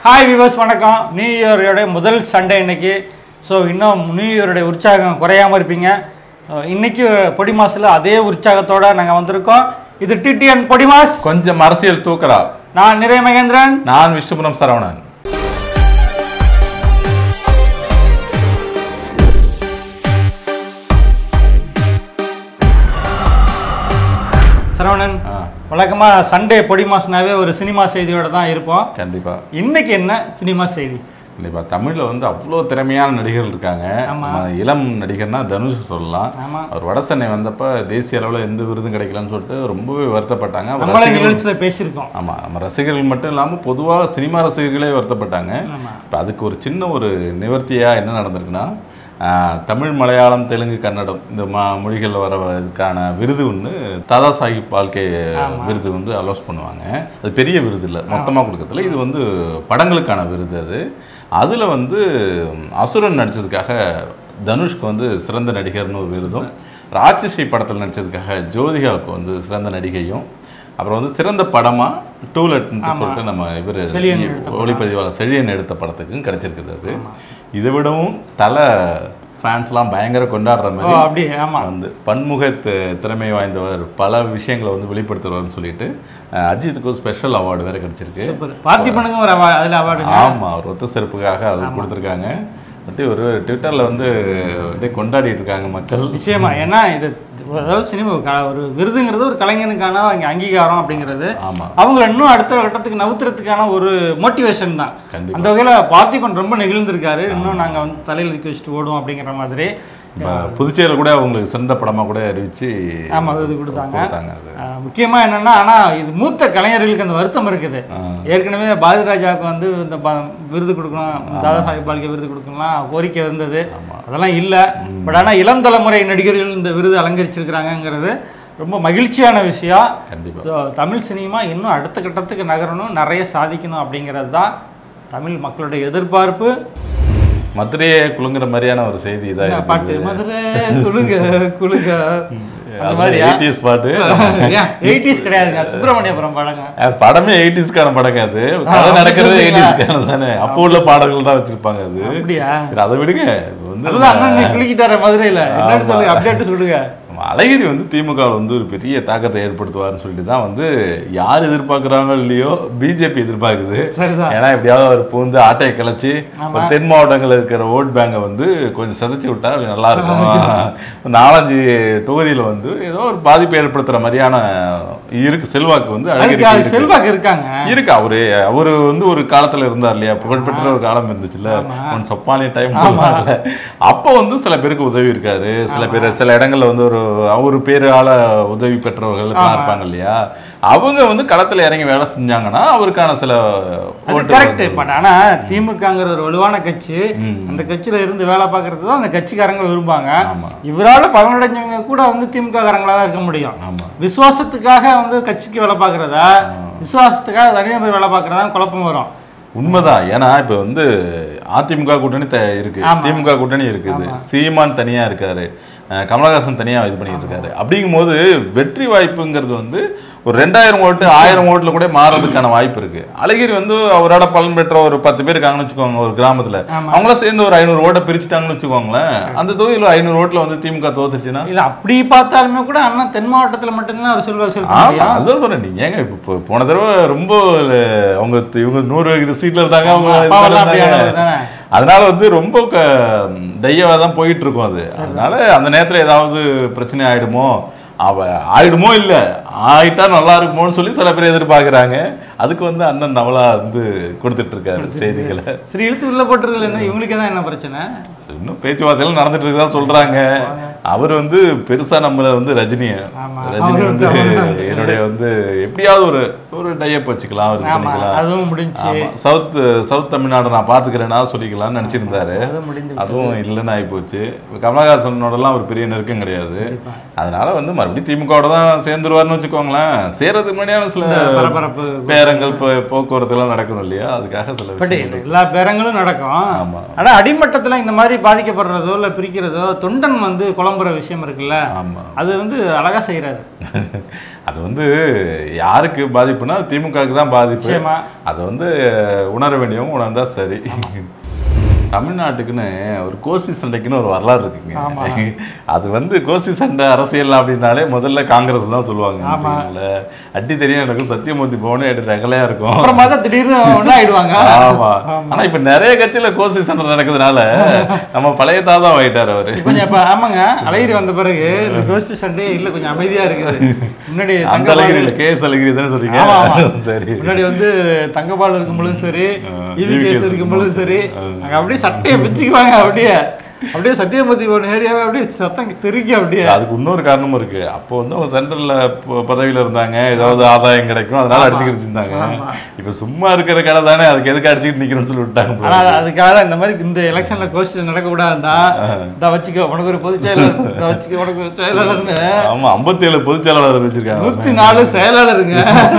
Hi viewers வணக்கம் new இயரோட முதல் சண்டே இன்னைக்கு ஸோ இன்னும் நியூ இயருடைய உற்சாகம் குறையாமல் இருப்பீங்க அஹ் இன்னைக்கு பொடி மாசில் அதே உற்சாகத்தோட நாங்கள் வந்திருக்கோம் இது டிடிஎன் பொடி மாஸ் கொஞ்சம் அரசியல் தூக்கடா நான் நிறை மகேந்திரன் நான் விஷ்ணுபுரம் சரவணன் சரவணன் ஆ, வழக்கமாக சண்டே பொடி மாசனாவே ஒரு சினிமா செய்தியோட தான் இருப்போம் கண்டிப்பா இன்னைக்கு என்ன சினிமா செய்தி கண்டிப்பா தமிழ்ல வந்து அவ்வளோ திறமையான நடிகர்கள் இருக்காங்க ஆமா. நம்ம இளம் நடிகர்னா தனுஷ் சொல்லலாம் ஆமாம் அவர் வட சென்னை வந்தப்ப தேசிய அளவில் எந்த விருதும் கிடைக்கலன்னு சொல்லிட்டு ரொம்பவே வருத்தப்பட்டாங்க அவர் நம்மளே ரசிகர்கள் நிகழ்ச்சியில் பேசியிருக்கோம் ஆமா நம்ம ரசிகர்கள் மட்டும் இல்லாமல் பொதுவாக சினிமா ரசிகர்களே வருத்தப்பட்டாங்க ஆமாம் இப்போ அதுக்கு ஒரு சின்ன ஒரு நிவர்த்தியா என்ன நடந்திருக்குன்னா ஆஹ், தமிழ் மலையாளம் தெலுங்கு கன்னடம் இந்த மா மொழிகளில் வரதுக்கான விருது ஒன்று தாதா சாஹிப் வாழ்க்கை விருது வந்து அலோஸ் பண்ணுவாங்க அது பெரிய விருது இல்லை மொத்தமாக கொடுக்கறதில்ல இது வந்து படங்களுக்கான விருது அது அதில் வந்து அசுரன் நடித்ததுக்காக தனுஷ்க்கு வந்து சிறந்த நடிகர்னு ஒரு விருதும் ராட்சசி படத்தில் நடித்ததுக்காக ஜோதிகாவுக்கு வந்து சிறந்த நடிகையும் அப்புறம் வந்து சிறந்த படமா டூலெட்னு சொல்லிட்டு நம்ம இவர் செழியன் எடுத்த ஒளிப்பதிவாளர் செழியன் எடுத்த படத்துக்கும் கிடைச்சிருக்குது அது இதை விடவும் தலை ஃபேன்ஸ்லாம் பயங்கர கொண்டாடுற ஓ மாதிரி அப்படி ஆமாம் வந்து பன்முக தி- திறமை வாய்ந்தவர் பல விஷயங்களை வந்து வெளிப்படுத்துறவர்னு சொல்லிட்டு அஹ், அஜித்துக்கு ஸ்பெஷல் அவார்டு வேற கிடைச்சிருக்கு சூப்பர் பார்த்திபனுக்கும் ஒரு award- அதுல அவார்டுங்க ஆமா அவர் ஒத்த செருப்புக்காக அவர் கொடுத்துருக்காங்க அப்படியே ஒரு ட்விட்டர்ல வந்து அப்படியே கொண்டாடிட்டு இருக்காங்க மக்கள் நிச்சயமா ஏன்னா இது அதாவது சினிமா க- ஒரு விருதுங்கிறது ஒரு கலைஞனுக்கான அங்க அங்கீகாரம் அப்படிங்கிறது ஆமா அவங்கள இன்னும் அடுத்த கட்டத்துக்கு நவுத்துறதுக்கான ஒரு மோட்டிவேஷன் தான் கண்டிப்பா அந்த வகையில பார்த்திபன் ரொம்ப நெகிழ்ந்திருக்காரு இன்னும் நாங்க வந்து தலையில தூக்கி வச்சுட்டு ஓடுவோம் அப்படிங்கிற மாதிரி இப்ப புதுச்சேரியில் கூட அவங்களுக்கு சிறந்த படமா கூட அறிவிச்சு ஆமா, அது கொடுத்தாங்க. கொடுத்தாங்க அது ஆஹ், முக்கியமா என்னன்னா ஆனா இது மூத்த கலைஞர்களுக்கு அந்த வருத்தம் இருக்குது ஆ. ஏற்கனவே பாரதிராஜாவுக்கு வந்து இந்த ப- விருது கொடுக்கணும் தாதா சாஹிப் பால்கே விருது கொடுக்கலாம் கோரிக்கை இருந்தது ஆமா. அதெல்லாம் இல்ல பட் ஆனா இளம் தலைமுறை நடிகர்கள் இந்த விருது அலங்கரிச்சிருக்கிறாங்கங்கிறது ரொம்ப மகிழ்ச்சியான விஷயம் கண்டிப்பா ஸோ தமிழ் சினிமா இன்னும் அடுத்த கட்டத்துக்கு நகரணும் நிறைய சாதிக்கணும் அப்படிங்கிறது தான் தமிழ் மக்களுடைய எதிர்பார்ப்பு மதுரையே குலுங்குற மாதிரியான ஒரு செய்தி என்ன இதான் பாட்டு மதுரை குலுங்க குலுங்க அந்த மாதிரியா எயிட்டிஸ் பாட்டு எயிட்டிஸ் கிடையாதுங்க சுப்பிரமணியபுரம் படங்க அஹ் படமே எயிட்டிஸ்க்கான படம் அது கதை அப்படி நடக்கிறது சொல்றீங்களா? எயிட்டிஸ்க்கான தானே அப்போ உள்ள பாடல்கள் தான் வச்சிருப்பாங்க அது அப்படியா சரி அதை விடுங்க இது வந்து அதுதான் அண்ணன் இன்னைக்கு குளிக்கிட்டார மதுரையில என்னன்னு சொல்லுங்க அப்டேட் சொல்லுங்க நம்ம அழகிரி வந்து திமுக வந்து ஒரு பெரிய தாக்கத்தை ஏற்படுத்துவார்னு சொல்லிட்டு தான் வந்து யார் எதிர்பார்க்குறாங்களோ இல்லையோ பிஜேபி எதிர்பார்க்குது சரிதான் ஏன்னா எப்படியாவது அவர் பூந்து ஆட்டையை கலைச்சு ஒரு தென் மாவட்டங்களில் இருக்கிற ஓட் பேங்கை வந்து கொஞ்சம் சிதைச்சு விட்டா அது நல்லா இருக்கும் நாலஞ்சு தொகுதியில் வந்து ஏதோ ஒரு பாதிப்பை ஏற்படுத்துற மாதிரியான இருக்கு செல்வாக்கு வந்து அதுக்கு அழகிரி அது செல்வாக்கு இருக்காங்க இருக்கு அவரு அவரு வந்து ஒரு காலத்துல இருந்தார் இல்லையா புகழ்பெற்ற ஒரு காலம் இருந்துச்சுல்ல ஒன் சப்பானி டைம் அப்போ வந்து சில பேருக்கு உதவி இருக்காரு சில பேர் சில இடங்கள்ல வந்து ஒரு அவர் பேரால உதவி பெற்றவர்கள் இருப்பாங்க இல்லையா அவங்க வந்து களத்துல இறங்கி வேலை செஞ்சாங்கன்னா அவருக்கான சில அது ஓட்டு கரெக்ட் வந்து- பட் ஆனா திமுகங்கிற ஒரு வலுவான கட்சி ம். அந்த கட்சியில இருந்து வேலை பார்க்கறது தான் அந்த கட்சிக்காரங்க விரும்பாங்க ஆமா இவரால பலனடைஞ்சவங்க கூட வந்து திமுக காரங்களா தான் இருக்க முடியும் ஆமா விசுவாசத்துக்காக வந்து கட்சிக்கு வேலை பார்க்கறதா விசுவாசத்துக்காக தனிநபர் வேலை பார்க்கறதா குழப்பம் வரும் உண்மைதான் ஏன்னா இப்ப வந்து அதிமுக கூட்டணி த- இருக்கு ஆமா. திமுக கூட்டணி இருக்குது சீமான் தனியா இருக்காரு அஹ் கமலஹாசன் தனியா இது பண்ணிட்டு இருக்காரு அப்படிங்கும்போது வெற்றி வாய்ப்புங்கிறது வந்து ஒரு ரெண்டாயிரம் ஓட்டு ஆயிரம் ஓட்டுல கூட மாறதுக்கான வாய்ப்பு இருக்கு அழகிரி வந்து அவரோட பலன் பெற்ற ஒரு பத்து பேர் இருக்காங்கன்னு வச்சுக்கோங்க ஒரு கிராமத்துல ஆமா. அவங்கள சேர்ந்து ஒரு ஐநூறு ஓட்டை பிரிச்சுட்டாங்கன்னு வச்சுக்கோங்களேன் அந்த தொகுதியில ஐநூறு ஓட்டுல வந்து திமுக தோத்துச்சுன்னா இல்ல அப்படி பார்த்தாலுமே கூட அண்ணா தென் மாவட்டத்துல மட்டும்தான் அவர் செல்வாக்கு செலுத்த ஆமா முடியும் அதான் சொல்றேன் நீங்க ஏங்க இப்ப போ- போன தடவை ரொம்ப அவங்க இவங்க நூறு சீட்ல இருந்தாங்க அவங்க இதுல அப்பாவெல்லாம் அப்படி இருந்தாங்க. ஆனவர் தானே அதனால வந்து ரொம்ப தையவா தான் போயிட்டு இருக்கும் அது அதனால அந்த நேரத்துல ஏதாவது பிரச்சனை ஆயிடுமோ அவ ஆயிடுமோ இல்ல ஆயிட்டா நல்லா இருக்குமோன்னு சொல்லி சில பேர் எதிர்பார்க்கறாங்க அதுக்கு வந்து அண்ணன் நவலா வந்து கொடுத்துட்டு இருக்காரு செய்திகளை சரி இழுத்து உள்ள போட்டுருக்கல என்ன இவங்களுக்கு தான் என்ன பிரச்சனை இன்னும் பேச்சுவார்த்தைகள் நடந்துட்டு இருக்கதா சொல்றாங்க அவர் வந்து பெருசா நம்மள வந்து ரஜினிய ஆமா. ரஜினி அவரு வந்து வந்து என்னுடைய வந்து எப்படியாவது ஒரு ஒரு டைப் வச்சுக்கலாம் இது ஆமா பண்ணிக்கலாம் அதுவும் முடிஞ்சு ஆமா. சவுத் சவுத் தமிழ்நாடு நான் பாத்துக்கிறேன்னா சொல்லிக்கலாம்னு நினைச்சிருந்தாரு அதுவும் முடிஞ்சு அதுவும் இல்லைன்னு ஆகிப்போச்சு கமலஹாசனோடலாம் ஒரு பெரிய நெருக்கம் கிடையாது கண்டிப்பா. அதனால வந்து மறுபடியும் திமுகவோட தான் சேர்ந்துருவாருன்னு வச்சுக்கோங்களேன் சேர்றதுக்கு முன்னாடியான சில பரபரப்பு பேரங்கள் போ- போக்குவரத்து எல்லாம் நடக்கணும் இல்லையா அதுக்காக சில பட் விஷயங்கள் எல்லா பேரங்களும் நடக்கும் ஆமா ஆனா அடிமட்டத்துல இந்த மாதிரி பாதிக்கப்படுறதோ இல்ல பிரிக்கிறதோ தொண்டன் வந்து குழம்புற விஷயம் இருக்குல்ல ஆமா அது வந்து அழகா செய்யறாரு அது வந்து யாருக்கு பாதிப்புனா திமுகவுக்கு தான் பாதிப்பு நிச்சயமா அதை வந்து உணர வேண்டியவங்க உணர்ந்தா சரி தமிழ்நாட்டுக்குன்னு ஒரு கோசி சண்டைக்குன்னு ஒரு வரலாறு இருக்குங்க ஆமா. அது வந்து கோசி சண்டை அரசியல் அப்படின்னாலே முதல்ல காங்கிரஸ் தான் சொல்லுவாங்க ஆமா. வச்சுக்கோங்களேன். அடி தெரியும் எனக்கும் சத்தியமூர்த்தி போகணும் எடு ரகலையா இருக்கும் அப்புறமா தான் திடீர்னு ஒண்ணா ஆயிடுவாங்க ஆமா ஆனா இப்ப நிறைய கட்சியில கோசி சண்டை நடக்கிறதுனால நம்ம பழைய தாதா ஆயிட்டாரு அவரு கொஞ்சம் இப்ப ஆமாங்க அழகிரி வந்த பிறகு இந்த கோஷ்டி சண்டே இல்ல கொஞ்சம் அமைதியா இருக்குது முன்னாடி அந்த தங்கபால் அழகிரி இல்ல கே எஸ் அழகிரி தானே சொல்றீங்க ஆமா, ஆமா. சரி முன்னாடி வந்து தங்கபால் இருக்கும் பொழுதும் சரி ஆ, இவி EVKS கேஸ் இருக்கும் பொழுதும் சரி ஆ. அங்க அப்படியே சட்டையை பிச்சுக்குவாங்க அப்படியே அப்படியே சத்தியமூர்த்தி போன ஏரியாவே அப்படியே சத்தம் தெறிக்க அப்படியே அதுக்கு இன்னொரு காரணமும் இருக்கு அப்போ வந்து அவங்க சென்ட்ரல்ல ப- பதவியில இருந்தாங்க ஏதாவது ஆதாயம் கிடைக்கும் அதனால அடிச்சுக்கிட்டு இருந்தாங்க ஆமா. இப்ப சும்மா இருக்கிற கடை தானே அதுக்கு எதுக்கு அடிச்சுக்கிட்டு நிக்கணும்னு சொல்லி விட்டாங்க போல ஆனா இருக்கு. அதுக்காக இந்த மாதிரி இந்த எலெக்ஷன்ல கோஷ்டி நடக்க கூடாதுன்னா இந்த வச்சுக்கோ உனக்கு ஒரு பொதுச் செயலாளர் இந்த வச்சுக்கோ உனக்கு ஒரு செயலாளர்னு ஆமா 57 ஏழு பொதுச் செயலாளர் வச்சிருக்காங்க நூத்தி நாலு செயலாளருங்க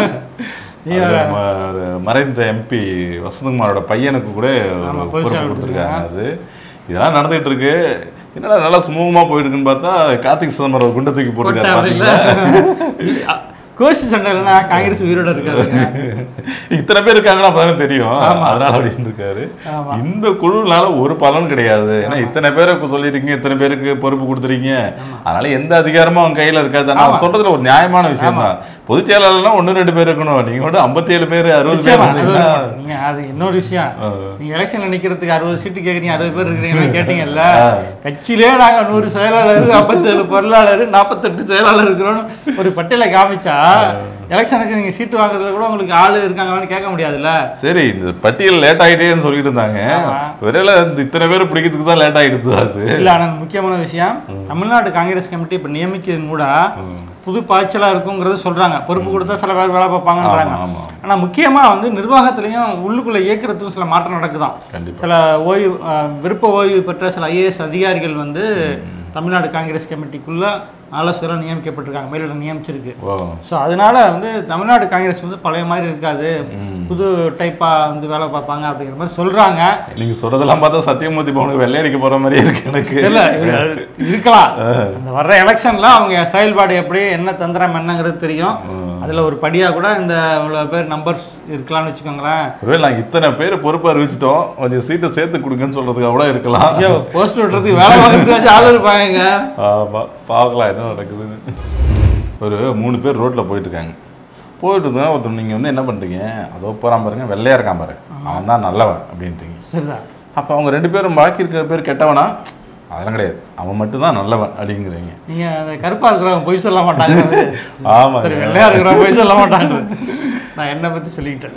நீ அது ம- ஒரு மறைந்த எம்பி வசந்தகுமாரோட பையனுக்கு கூட ஒரு ஆமா, பொதுச் பொறுப்பு செயலாளர் கொடுத்துருக்காங்க அது இதெல்லாம் நடந்துகிட்டு இருக்கு என்னடா நல்லா சுமூகமா போயிட்டு இருக்குன்னு பார்த்தா கார்த்திக் சிதம்பரம் ஒரு குண்டை தூக்கி போட்டுருக்காரு பாத்தீங்களா கோஷ்டி சண்டை இல்லைன்னா காங்கிரஸ் உயிரோட இருக்காதுங்க இத்தனை பேர் இருக்காங்கன்னா அப்பதானே தெரியும் அதனால அப்படின்னு இருக்காரு ஆமா. இந்த குழுனால ஒரு பலன் கிடையாது ஏன்னா இத்தனை பேரை சொல்லிருக்கீங்க இத்தனை பேருக்கு பொறுப்பு கொடுத்துருக்கீங்க அதனால எந்த அதிகாரமும் அவங்க கையில இருக்காது ஆனா அவர் சொல்றதுல ஒரு நியாயமான விஷயம் தான் பொதுச் செயலாளர்னா ஒண்ணு ரெண்டு பேர் இருக்கணும் நீங்க வந்து 57 பேர் அறுபது பேர் நிச்சயமா, அது இருந்தீங்கன்னா ஒரு- நீங்க அது இன்னொரு விஷயம் ஆ. நீங்க எலெக்ஷன்ல நிக்கிறதுக்கு அறுபது சீட்டு கேக்குறீங்க அறுபது பேர் இருக்கிறீங்கன்னு கேட்டீங்கல்ல ஆ. கட்சியிலே நாங்க நூறு செயலாளர் ஐம்பத்தேழு பொருளாளர் நாற்பத்தெட்டு செயலாளர் இருக்கிறோம்னு ஒரு பட்டியலை காமிச்சா எலெக்ஷனுக்கு நீங்க சீட்டு வாங்குறதுல கூட உங்களுக்கு ஆளு இருக்காங்களான்னு கேட்க முடியாதுல்ல சரி இந்த பட்டியல் லேட் ஆயிட்டேன்னு சொல்லிட்டு இருந்தாங்க ஆமா. ஒருவேளை இந்த இத்தனை பேர் பிடிக்கிறதுக்கு தான் லேட் ஆயிடுது அது இல்ல ஆனா முக்கியமான விஷயம் தமிழ்நாடு காங்கிரஸ் கமிட்டி இப்ப நியமிக்கிறது கூட புது பாய்ச்சலா இருக்குங்கிறத சொல்றாங்க பொறுப்பு கொடுத்தா சில பேர் வேலை பார்ப்பாங்கன்றாங்க ஆமா, ஆமா. ஆனா முக்கியமா வந்து நிர்வாகத்திலையும் உள்ளுக்குள்ள இயக்கிறதுக்கும் சில மாற்றம் நடக்குதாம் கண்டிப்பா சில ஓய்வு அஹ், விருப்ப ஓய்வு பெற்ற சில ஐஏஎஸ் அதிகாரிகள் வந்து தமிழ்நாடு காங்கிரஸ் கமிட்டிக்குள்ள ஆலோசகராக நியமிக்கப்பட்டிருக்காங்க மேலிடம் நியமிச்சிருக்கு ஓ ஸோ அதனால வந்து தமிழ்நாடு காங்கிரஸ் வந்து பழைய மாதிரி இருக்காது ம். புது டைப்பா வந்து வேலை பார்ப்பாங்க அப்படிங்கிற மாதிரி சொல்றாங்க நீங்க சொல்றதெல்லாம் பார்த்தா சத்தியமூர்த்தி பவனுக்கு வெள்ளையடிக்க போற மாதிரியே இருக்கு எனக்கு இல்ல இது இருக்கலாம் அந்த வர்ற எலெக்ஷன்ல அவங்க செயல்பாடு எப்படி என்ன தந்திரம் என்னங்கிறது தெரியும் அதுல ஒரு படியா கூட இந்த இவ்வளவு பேர் நம்பர்ஸ் இருக்கலாம்னு வச்சுக்கோங்களேன் ஒருவேளை நாங்க இத்தனை பேர் பொறுப்பு அறிவிச்சிட்டோம் கொஞ்சம் சீட்டை சேர்த்து கொடுங்கன்னு சொல்றதுக்காக கூட இருக்கலாம் ஐயோ போஸ்ட் விட்டுறதுக்கு வேலை வாங்கிட்டு வச்சு ஆள் இருப்பாங்க ஆமா பார்க்கலாம் என்ன நடக்குதுன்னு ஒரு மூணு பேர் ரோட்ல போயிட்டு இருக்காங்க போயிட்டு இருந்தா ஒருத்தர் நீங்க வந்து என்ன பண்றீங்க அதோ போறான் பாருங்க வெள்ளையா இருக்கான் பாரு அவன் தான் நல்லவன் அப்படின்றீங்க சரிதான் அப்ப அவங்க ரெண்டு பேரும் பாக்கி இருக்கிற பேர் கெட்டவனா அதெல்லாம் கிடையாது அவன் மட்டும்தான் நல்லவன் அப்படிங்கிறீங்க நீங்க அந்த கருப்பா இருக்கிறவங்க பொய் சொல்ல மாட்டாங்க ஆமா சரி வெள்ளையா இருக்கிறவங்க பொய் சொல்ல மாட்டாங்க நான் என்ன பத்தி சொல்லிக்கிட்டேன்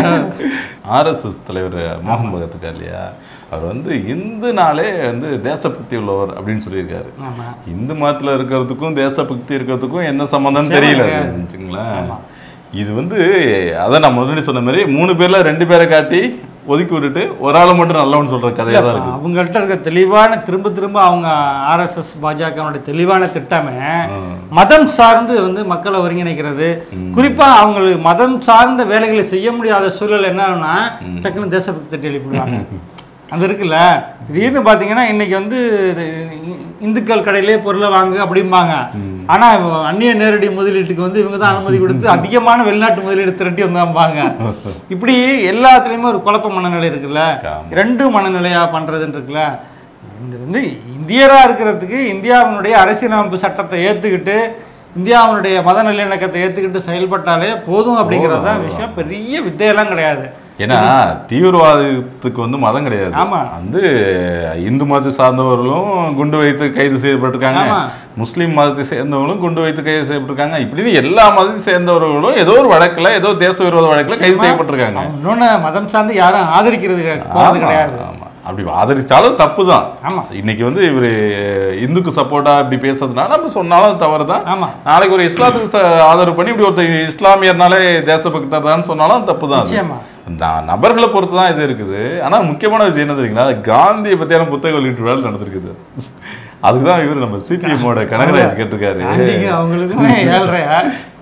ஆர்எஸ்எஸ் தலைவர் மோகன் பகத் இருக்கார் இல்லையா அவர் வந்து இந்துனாலே வந்து தேசபக்தி உள்ளவர் அப்படின்னு சொல்லியிருக்காரு ஆமா இந்து மதத்துல இருக்கிறதுக்கும் தேசபக்தி இருக்கிறதுக்கும் என்ன சம்மந்தம்னு நிச்சயமா தெரியல கிடையாது. வச்சுங்களேன் ஆமா. இது வந்து அதான் நான் முன்னாடி சொன்ன மாதிரி மூணு பேர்ல ரெண்டு பேரை காட்டி ஒதுக்கி விட்டுட்டு ஒரு ஆளை மட்டும் நல்லவன் சொல்ற கதையா தான் இருக்கு அவங்கள்ட்ட இருக்க தெளிவான திரும்ப திரும்ப அவங்க ஆர்எஸ்எஸ் பாஜகவுடைய தெளிவான திட்டமே மதம் சார்ந்து வந்து மக்களை ஒருங்கிணைக்கிறது குறிப்பா அவங்களுக்கு மதம் சார்ந்த வேலைகளை செய்ய முடியாத சூழல் என்னன்னா டக்குன்னு தேசபக்தி தட்டி எழுப்பிடுவாங்க அது இருக்குல்ல திடீர்னு பாத்தீங்கன்னா இன்னைக்கு வந்து இ- இந்துக்கள் கடையிலே பொருளை வாங்கு அப்படிம்பாங்க ஆனா அந்நிய நேரடி முதலீட்டுக்கு வந்து இவங்க தான் அனுமதி கொடுத்து அதிகமான வெளிநாட்டு முதலீடு திரட்டி வந்தாம்பாங்க இப்படி எல்லாத்துலயுமே ஒரு குழப்ப மனநிலை இருக்குல்ல ஆமா. ரெண்டு மனநிலையா பண்றதுன்னு இருக்குல்ல இந்த வந்து இந்தியரா இருக்கிறதுக்கு இந்தியாவினுடைய அரசியலமைப்பு சட்டத்தை ஏத்துக்கிட்டு இந்தியாவினுடைய மத நல்லிணக்கத்தை ஏத்துக்கிட்டு செயல்பட்டாலே போதும் அப்படிங்கிறது தான் விஷயம் பெரிய வித்தையெல்லாம் கிடையாது ஏன்னா தீவிரவாதத்துக்கு வந்து மதம் கிடையாது ஆமா. வந்து இந்து மதத்தை சார்ந்தவர்களும் குண்டு வைத்து கைது செய்யப்பட்டிருக்காங்க ஆமா. முஸ்லீம் மதத்தை சேர்ந்தவங்களும் குண்டு வைத்து கைது செய்யப்பட்டிருக்காங்க இப்படின்னு எல்லா மதத்தை சேர்ந்தவர்களும் ஏதோ ஒரு வழக்குல ஏதோ தேச விரோத வழக்குல கைது செய்யப்பட்டிருக்காங்க அவங்க இன்னொன்னு மதம் சார்ந்து யாரும் ஆதரிக்கிறது கிடையாது, போறது ஆமா, கிடையாது ஆமா. அப்படி ஆதரிச்சாலும் தப்பு தான் ஆமா இன்னைக்கு வந்து இவரு இந்துக்கு சப்போர்ட்டா இப்படி பேசுறதுனால நம்ம சொன்னாலும் தவறு தான் ஆமா நாளைக்கு ஒரு இஸ்லாத்துக்கு ச- ஆதரவு பண்ணி இப்படி ஒருத்தர் இஸ்லாமியர்னாலே தேசபக்தர் தான் சொன்னாலும் தப்பு தான் அது. நிச்சயமா இந்த நபர்களை பொறுத்து தான் இது இருக்குது ஆனா முக்கியமான விஷயம் என்ன தெரியுங்களா காந்தியை பத்தியான புத்தக வெளியீட்டு வேலை நடந்திருக்குது அதுக்கு தான் இவர் நம்ம சிபிஎம்மோட கனகராஜ் கேட்டிருக்காரு காந்திக்கு அவங்களுக்குமே ஏழ்றையா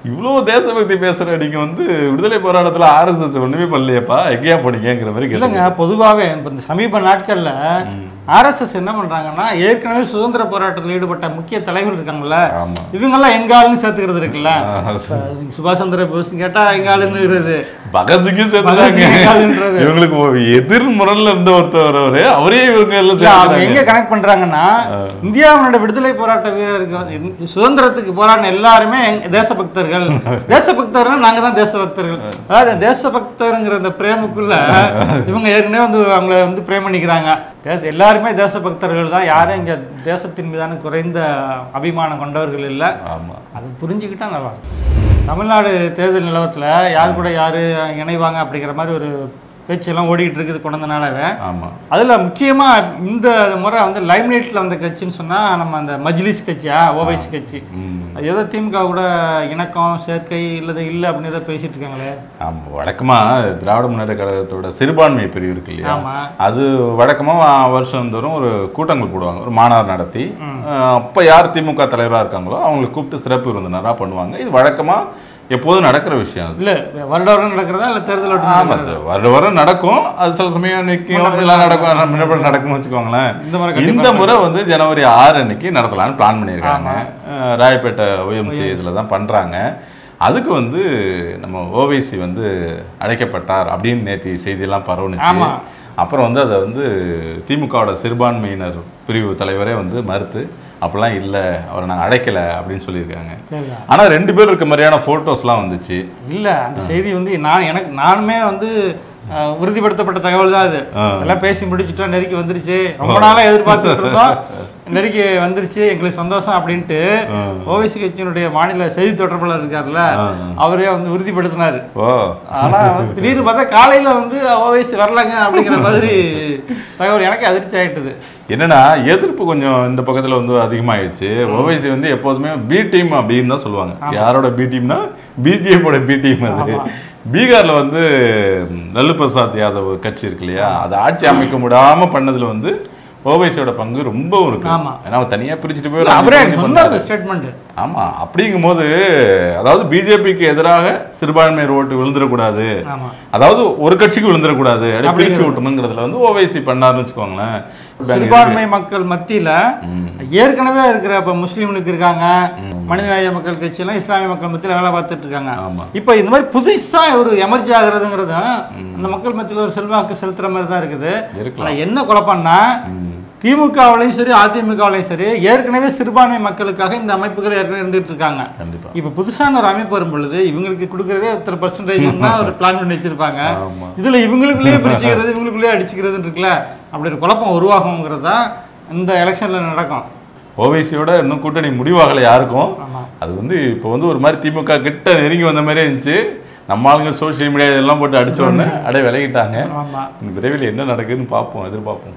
இவ்வளோ தேசபக்தி பேசுற நீங்க வந்து விடுதலை போராட்டத்துல ஆர்எஸ்எஸ் ஒண்ணுமே பண்ணலையேப்பா எங்கேயா போனீங்கிற மாதிரி இல்லைங்க கேளுங்க பொதுவாகவே இப்போ இந்த சமீப நாட்கள்ல ஆர்எஸ்எஸ் என்ன பண்றாங்கன்னா ஏற்கனவே சுதந்திர போராட்டத்தில் ஈடுபட்ட முக்கிய தலைவர்கள் இருக்காங்கல்ல ஆமா இவங்கெல்லாம் எங்க ஆளுன்னு சேர்த்துக்கிறது இருக்குல்ல ஆஹ், இப்ப சுபாஷ் சந்திர போஸ் கேட்டா எங்க ஆளுன்னுறது பகத்சிங்கும் பகத்சிங் சேர்த்துட்டாங்க ஆளுன்றது. இவங்களுக்கு ஒரு எதிர் முரண்ல இருந்த ஒருத்தர் அவரு அவரே இவங்க எல்லாம் இல்ல, அவங்க சேர்த்துட்டாங்க. எங்க கனெக்ட் பண்றாங்கன்னா இந்தியாவோட விடுதலை போராட்ட வீரருக்கு வந்து இந்த சுதந்திரத்துக்கு போராடின எல்லாருமே எங்க தேசபக்தர்கள் தேசபக்தர்கள் நாங்க தான் தேசபக்தர்கள் அதாவது தேசபக்தருங்கிற அந்த பிரேமுக்குள்ள இவங்க ஏற்கனவே வந்து அவங்கள வந்து பிரேம் பண்ணிக்கிறாங்க தேச எல்லாருமே தேசபக்தர்கள் தான் யாரும் இங்க தேசத்தின் மீதான குறைந்த அபிமானம் கொண்டவர்கள் இல்லை ஆமா அது புரிஞ்சுக்கிட்டா நல்லா இருக்கும். தமிழ்நாடு தேர்தல் நிலவரத்துல யார் கூட யாரு இணைவாங்க அப்படிங்கிற மாதிரி ஒரு பேச்செல்லாம் ஓடிக்கிட்டு இருக்குது கொண்ட நாளாவே ஆமா அதுல முக்கியமா இந்த முறை வந்து லைம்லைட்ல வந்த கட்சின்னு சொன்னா நம்ம அந்த மஜ்லிஸ் கட்சியா ஓவைசி கட்சி ம். அது ஏதோ திமுக கூட இணக்கம் சேர்க்கை இல்லது இல்லை அப்படின்னு ஏதோ பேசிட்டு இருக்காங்களே ஆமா வழக்கமா திராவிட முன்னேற்ற கழகத்தோட சிறுபான்மை பிரிவு இருக்கு இல்லையா ஆமா அது வழக்கமா வருஷந்தோறும் ஒரு கூட்டங்கள் போடுவாங்க ஒரு மாநாடு நடத்தி அஹ், அப்ப யார் திமுக தலைவரா இருக்காங்களோ அவங்களுக்கு கூப்பிட்டு சிறப்பு விருந்தினரா பண்ணுவாங்க இது வழக்கமா எப்போதும் நடக்கிற விஷயம் அது இல்ல வருட வருடம் நடக்கிறதா இல்ல தேர்தல் ஆமா வட்டம் அது வருட வருடம் நடக்கும் அது சில சமயம் நிற்கும் எல்லாம் நடக்கும் முன்னாடி நடக்கும்னு வச்சுக்கோங்களேன் இந்த முறை கண்டிப்பா இந்த முறை வந்து ஜனவரி ஆறு அன்னைக்கு நடத்தலாம்னு பிளான் பண்ணியிருக்காங்க அஹ், ராயப்பேட்டை ஓஎம்சி இதில் தான் பண்றாங்க அதுக்கு வந்து நம்ம ஓவைசி வந்து அழைக்கப்பட்டார் அப்படின்னு நேற்று செய்தியெல்லாம் பரவுனுச்சு ஆமா. அப்புறம் வந்து அதை வந்து திமுகவோட சிறுபான்மையினர் பிரிவு தலைவரே வந்து மறுத்து அப்படிலாம் இல்லை அவரை நாங்கள் அழைக்கலை அப்படின்னு சொல்லியிருக்காங்க சரிதான் ஆனா ரெண்டு பேர் இருக்க மாதிரியான ஃபோட்டோஸ்லாம் வந்துச்சு இல்ல அந்த செய்தி வந்து நான் எனக்கு நானுமே வந்து அஹ், உறுதிப்படுத்தப்பட்ட தகவல் தான் அது ஆ. எல்லாம் பேசி முடிச்சுட்டோம் நெருக்கி வந்துருச்சு ரொம்ப நாளா எதிர்பார்த்துட்டு இருந்தோம் நெருக்கி வந்துருச்சு எங்களுக்கு சந்தோஷம் அப்படின்ட்டு ஆ. ஓவைசி கட்சியினுடைய மாநில செய்தி தொடர்பாளர் இருக்காருல்ல ஆ. அவரே வந்து உறுதிப்படுத்தினாரு ஓ ஆனா வந்து திடீர்னு பார்த்தா காலையில வந்து ஓவைசி வரலங்க அப்படிங்கிற மாதிரி தகவல் எனக்கு அதிர்ச்சி ஆயிட்டுது என்னன்னா எதிர்ப்பு கொஞ்சம் இந்த பக்கத்துல வந்து அதிகமாயிடுச்சு ஓவைசி வந்து எப்போதுமே பி டீம் அப்படின்னு தான் சொல்லுவாங்க யாரோட பி டீம்னா பிஜேபியோட பி டீம் அது பீகார்ல வந்து ம், லல்லு பிரசாத் யாதவ் கட்சி இருக்கு இல்லையா அதை ஆட்சி அமைக்க முடியாம பண்ணதுல வந்து ஓவைசியோட பங்கு ரொம்ப இருக்கு ஆமா. ஏன்னா அவர் தனியா பிரிச்சுட்டு போய் ஒரு அவரே அஞ்சு பண்ணி சொன்னார் ஸ்டேட்மெண்ட் ஆமா அப்படிங்கும்போது அதாவது பிஜேபிக்கு எதிராக சிறுபான்மையர் ஓட்டு விழுந்துடக்கூடாது ஆமா அதாவது ஒரு கட்சிக்கு விழுந்துடக்கூடாது அப்படி பிரிச்சு விட்டணுங்கிறதுல வந்து ஓவைசி பண்ணாருன்னு வச்சுக்கோங்களேன் சிறுபான்மை மக்கள் மத்தியில ம். ஏற்கனவே இருக்கிற இப்ப முஸ்லீம்களுக்கு இருக்காங்க மனிதநேய மக்கள் கட்சி எல்லாம் இஸ்லாமிய மக்கள் மத்தியில வேலை பார்த்துட்டு இருக்காங்க ஆமா இப்ப இந்த மாதிரி புதுசா ஒரு எமர்ஜி ஆகுறதுங்கிறது அந்த மக்கள் மத்தியில ஒரு செல்வாக்கு செலுத்துற மாதிரி தான் இருக்குது இருக்கலாம் ஆனா என்ன குழப்பம்னா ம். திமுகவிலையும் சரி அதிமுகவிலையும் சரி ஏற்கனவே சிறுபான்மை மக்களுக்காக இந்த அமைப்புகள் ஏற்கனவே இருந்துட்டு இருக்காங்க கண்டிப்பா இப்ப புதுசான ஒரு அமைப்பு வரும் பொழுது இவங்களுக்கு கொடுக்கறதே இத்தனை பர்சன்டேஜ் தான் ஒரு பிளான் பண்ணி வச்சிருப்பாங்க ஆமா இதுல இவங்களுக்குள்ளேயே பிரிச்சுக்கிறது இவங்களுக்குள்ளேயே அடிச்சுக்கிறது இருக்குல்ல அப்படி ஒரு குழப்பம் உருவாகுங்கிறது தான் இந்த எலெக்ஷன்ல நடக்கும் ஓவைசியோட இன்னும் கூட்டணி முடிவாகல யாருக்கும் ஆமா அது வந்து இப்போ வந்து ஒரு மாதிரி திமுக கிட்ட நெருங்கி வந்த மாதிரியே இருந்துச்சு நம்ம ஆளுங்க சோஷியல் மீடியா இதெல்லாம் போட்டு அடிச்ச உடனே அப்படியே விலகிட்டாங்க ஆமா விரைவில் என்ன நடக்குதுன்னு பார்ப்போம் எதிர்பார்ப்போம்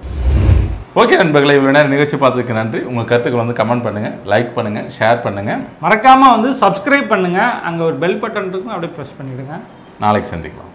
ஓகே நண்பர்களை இவ்வளோ நேரம் நிகழ்ச்சி பார்த்ததுக்கு நன்றி உங்கள் கருத்துக்கள் வந்து கமெண்ட் பண்ணுங்க லைக் பண்ணுங்க ஷேர் பண்ணுங்க மறக்காம வந்து சப்ஸ்கிரைப் பண்ணுங்க அங்க ஒரு பெல் பட்டன் இருக்கும் அப்படியே ப்ரெஸ் பண்ணிடுங்க நாளைக்கு சந்திக்கலாம்